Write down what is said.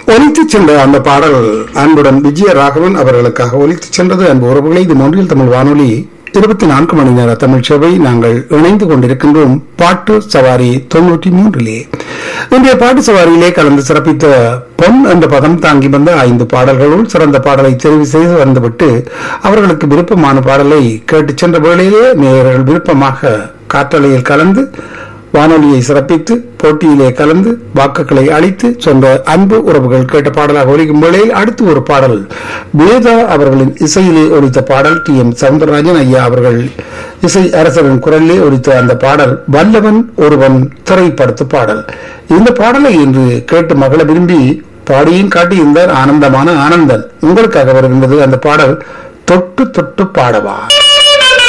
ஒலித்துச் சென்ற அந்த பாடல் அன்புடன் விஜய ராகவன் அவர்களுக்காக ஒலித்துச் சென்றது அன்பு உறவுகளை இது மொன்றில் தமிழ் வானொலி இருபத்தி நான்கு மணி நேர தமிழ் சேவை நாங்கள் இணைந்து கொண்டிருக்கின்றோம் பாட்டு சவாரி தொன்னூற்றி மூன்றிலே இன்றைய பாட்டு சவாரியிலே கலந்து சிறப்பித்த பொன் என்ற பதம் தாங்கி வந்த ஐந்து பாடல்களுள் சிறந்த பாடலை தெரிவு செய்து வந்துவிட்டு அவர்களுக்கு விருப்பமான பாடலை கேட்டுச் சென்ற வேளையிலே நேயர்கள் விருப்பமாக காற்றலையில் கலந்து வானொலியை சிறப்பித்து போட்டியிலே கலந்து வாக்குகளை அளித்து சொன்ன அன்பு உறவுகள் கேட்ட பாடலாக ஒலிக்கும் வேளையில் அடுத்து ஒரு பாடல் வேதா அவர்களின் இசையிலே ஒலித்த பாடல் டி எம் சவுந்தரராஜன் ஐயா அவர்கள் இசை அரசரின் குரலிலே ஒலித்த அந்த பாடல் வல்லவன் ஒருவன் திரைப்படுத்து பாடல் இந்த பாடலை இன்று கேட்டு மகள விரும்பி பாடியும் காட்டியிருந்தார் ஆனந்தமான ஆனந்தன் உங்களுக்காக வருகின்றது அந்த பாடல் தொட்டு தொட்டு பாடவா